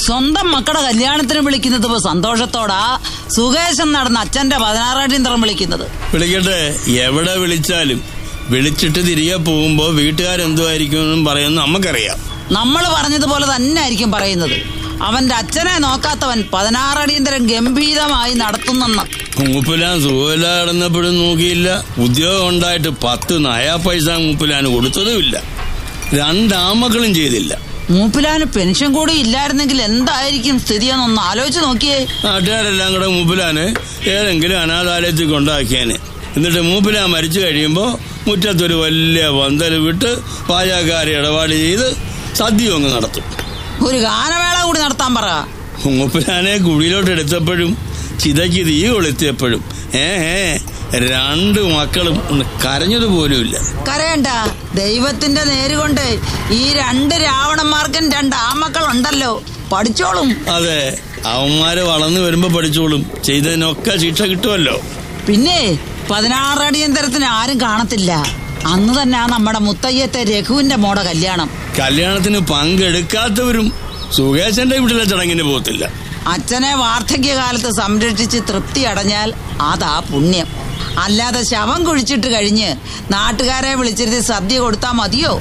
സ്വന്തം മക്കളുടെ കല്യാണത്തിന് വിളിക്കുന്നത് ഇപ്പൊ സന്തോഷത്തോടാ സുകേശൻ നടന്ന അച്ഛന്റെ പതിനാറാടിയന്തരം വിളിക്കുന്നത് വിളിക്കട്ടെ എവിടെ വിളിച്ചാലും വിളിച്ചിട്ട് തിരികെ പോകുമ്പോ വീട്ടുകാരെന്തുമായിരിക്കും എന്നും പറയുന്നത് നമുക്കറിയാം നമ്മൾ പറഞ്ഞതുപോലെ തന്നെ ആയിരിക്കും പറയുന്നത് അവന്റെ അച്ഛനെ നോക്കാത്തവൻ പതിനാറടിയന്തരം ഗംഭീരമായി നടത്തുന്നെന്ന് മൂപ്പിലാൻ സുഖമില്ല കിടന്നപ്പോഴും നോക്കിയില്ല ഉദ്യോഗം ഉണ്ടായിട്ട് പത്ത് നയാ പൈസ മൂപ്പിലാൻ കൊടുത്തതുമില്ല രണ്ടാമക്കളും ചെയ്തില്ല മൂപ്പിലാന് പെൻഷൻ കൂടി ഇല്ലായിരുന്നെങ്കിൽ എന്തായിരിക്കും സ്ഥിതിയെന്നൊന്ന് ആലോചിച്ച് നോക്കിയേ നാട്ടുകാരെല്ലാം കൂടെ മൂപ്പിലാന് ഏതെങ്കിലും അനാഥാലയത്തിൽ കൊണ്ടാക്കിയാന് എന്നിട്ട് മൂപ്പിലാൻ മരിച്ചു കഴിയുമ്പോ മുറ്റത്തൊരു വലിയ പന്തൽ വിട്ട് പാചകക്കാരെ ഇടപാട് ചെയ്ത് സദ്യ അങ്ങ് നടത്തും ഒരു ഗാനമേള കൂടി നടത്താൻ പറ മൂപ്പിലാനെ കുഴിയിലോട്ട് എടുത്തപ്പോഴും ചിതയ്ക്ക് തീ കൊളുത്തിയപ്പോഴും ഏ ഏ രണ്ട് മക്കളും ഒന്ന് കരഞ്ഞതുപോലുമില്ല കരയണ്ട ദൈവത്തിന്റെ നേരുകൊണ്ട് ഈ രണ്ട് രാവണന്മാർക്കും രണ്ട് ആമക്കളുണ്ടല്ലോ പഠിച്ചോളും അതെ അവന്മാര് വളർന്നു വരുമ്പോ പഠിച്ചോളും ചെയ്തതിനൊക്കെ ശിക്ഷ കിട്ടുമല്ലോ പിന്നെ പതിനാറടിയന്തരത്തിന് ആരും കാണത്തില്ല അന്ന് തന്നെ ആ നമ്മുടെ മുത്തയ്യത്തെ രഘുവിന്റെ മോടെ കല്യാണം കല്യാണത്തിന് പങ്കെടുക്കാത്തവരും സുകേശന്റെ വീട്ടിലെ ചടങ്ങിന് പോകത്തില്ല അച്ഛനെ വാർദ്ധക്യകാലത്ത് സംരക്ഷിച്ച് തൃപ്തി അടഞ്ഞാൽ അതാ പുണ്യം അല്ലാതെ ശവം കുഴിച്ചിട്ട് കഴിഞ്ഞ് നാട്ടുകാരെ വിളിച്ചിരുത്തി സദ്യ കൊടുത്താ മതിയോ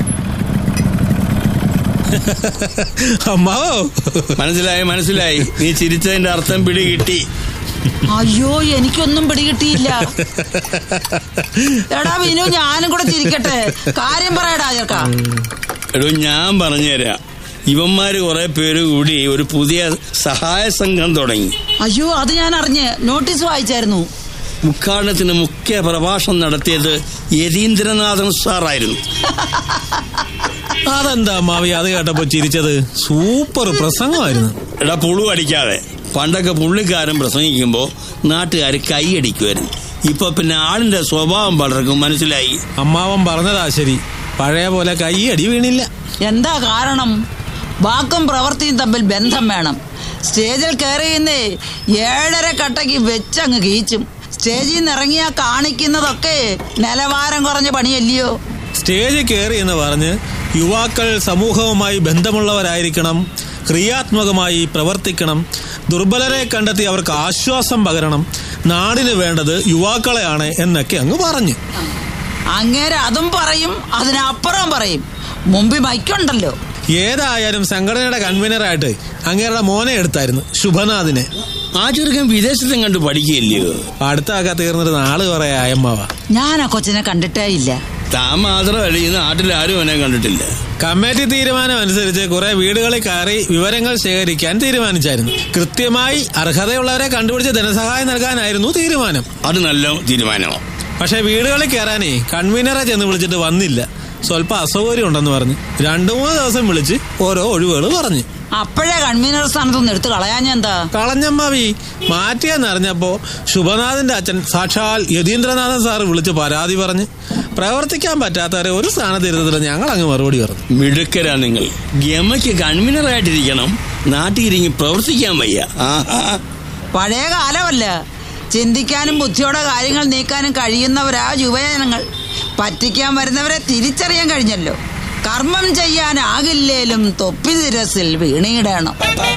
അമ്മാവോ മനസ്സിലായി മനസ്സിലായി നീ ചിരിച്ചതിന്റെ അർത്ഥം പിടി കിട്ടി അയ്യോ എനിക്കൊന്നും പിടികിട്ടിയില്ല എടാ വിനു ഞാനും കൂടെ ചിരിക്കട്ടെ കാര്യം പറയടാ ചേർക്കാ എടോ ഞാൻ പറഞ്ഞുതരാം ഇവന്മാര് കുറെ പേര് കൂടി ഒരു പുതിയ സഹായ സംഘം തുടങ്ങി അയ്യോ അത് ഞാൻ അറിഞ്ഞ് നോട്ടീസ് വായിച്ചായിരുന്നു ഉദ്ഘാടനത്തിന് മുഖ്യ പ്രഭാഷണം നടത്തിയത് യതീന്ദ്രനാഥൻ സാറായിരുന്നു അതെന്താ അമ്മാവി അത് കേട്ടപ്പോ ചിരിച്ചത് സൂപ്പർ പ്രസംഗമായിരുന്നു എടാ പുളു അടിക്കാതെ പണ്ടൊക്കെ പുള്ളിക്കാരൻ പ്രസംഗിക്കുമ്പോ നാട്ടുകാർ കൈയടിക്കുമായിരുന്നു ഇപ്പൊ പിന്നെ ആളിന്റെ സ്വഭാവം പലർക്കും മനസ്സിലായി അമ്മാവൻ പറഞ്ഞതാ ശരി പഴയ പോലെ കൈ അടി വീണില്ല എന്താ കാരണം വാക്കും പ്രവൃത്തിയും തമ്മിൽ ബന്ധം വേണം സ്റ്റേജിൽ കയറിയുന്നേ ഏഴര കട്ടയ്ക്ക് വെച്ചങ്ങ് കീച്ചും സ്റ്റേജിൽ നിന്ന് ഇറങ്ങിയാ കാണിക്കുന്നതൊക്കെ നിലവാരം കുറഞ്ഞ പണിയല്ലയോ സ്റ്റേജിൽ കയറി എന്ന് പറഞ്ഞ് യുവാക്കൾ സമൂഹവുമായി ബന്ധമുള്ളവരായിരിക്കണം ക്രിയാത്മകമായി പ്രവർത്തിക്കണം ദുർബലരെ കണ്ടെത്തി അവർക്ക് ആശ്വാസം പകരണം നാടിന് വേണ്ടത് യുവാക്കളെയാണ് എന്നൊക്കെ അങ്ങ് പറഞ്ഞു അങ്ങേരെ അതും പറയും അതിനപ്പുറം പറയും മുമ്പിൽ മൈക്കുണ്ടല്ലോ ഏതായാലും സംഘടനയുടെ കൺവീനറായിട്ട് അങ്ങേരുടെ മോനെ എടുത്തായിരുന്നു ശുഭനാഥിനെ ആ ചെറുക്കൻ വിദേശത്തും കണ്ട് പഠിക്കുകയില്ലയോ അടുത്തൊക്കെ തീർന്നിട്ട് നാള് കുറെ ആയമ്മാവ ഞാൻ ആ കൊച്ചിനെ കണ്ടിട്ടേ ഇല്ല താൻ മാത്രമല്ല ഈ നാട്ടിൽ ആരും അവനെ കണ്ടിട്ടില്ല കമ്മിറ്റി തീരുമാനം അനുസരിച്ച് കുറെ വീടുകളിൽ കയറി വിവരങ്ങൾ ശേഖരിക്കാൻ തീരുമാനിച്ചായിരുന്നു കൃത്യമായി അർഹതയുള്ളവരെ കണ്ടുപിടിച്ച് ധനസഹായം നൽകാനായിരുന്നു തീരുമാനം അത് നല്ല തീരുമാനമാണ് പക്ഷെ വീടുകളിൽ കയറാനേ കൺവീനറെ ചെന്ന് വിളിച്ചിട്ട് വന്നില്ല സ്വല്പം അസൗകര്യം ഉണ്ടെന്ന് പറഞ്ഞു രണ്ടു മൂന്ന് ദിവസം വിളിച്ച് ഓരോ ഒഴിവുകൾ പറഞ്ഞു അപ്പോഴേ കൺവീനർ സ്ഥാനത്തൊന്ന് എടുത്ത് കളയാഞ്ഞെന്താ കളഞ്ഞമ്മാവി മാറ്റിയെന്നറിഞ്ഞപ്പോ ശുഭനാഥന്റെ അച്ഛൻ സാക്ഷാൽ യതീന്ദ്രനാഥൻ സാറ് വിളിച്ച് പരാതി പറഞ്ഞ് പ്രവർത്തിക്കാൻ പറ്റാത്തവരെ ഒരു സ്ഥാനത്തിരുന്നതിൽ ഞങ്ങൾ അങ്ങ് മറുപടി പറഞ്ഞു മിടുക്കരാ നിങ്ങൾ ഗമയ്ക്ക് കൺവീനറായിട്ടിരിക്കണം നാട്ടിലിരിങ്ങി പ്രവർത്തിക്കാൻ വയ്യ ആഹാ പഴയ കാലമല്ല ചിന്തിക്കാനും ബുദ്ധിയോടെ കാര്യങ്ങൾ നീക്കാനും കഴിയുന്നവരാ യുവജനങ്ങൾ പറ്റിക്കാൻ വരുന്നവരെ തിരിച്ചറിയാൻ കഴിഞ്ഞല്ലോ കർമ്മം ചെയ്യാനാകില്ലേലും തൊപ്പി തിരസിൽ വീണിയിടണം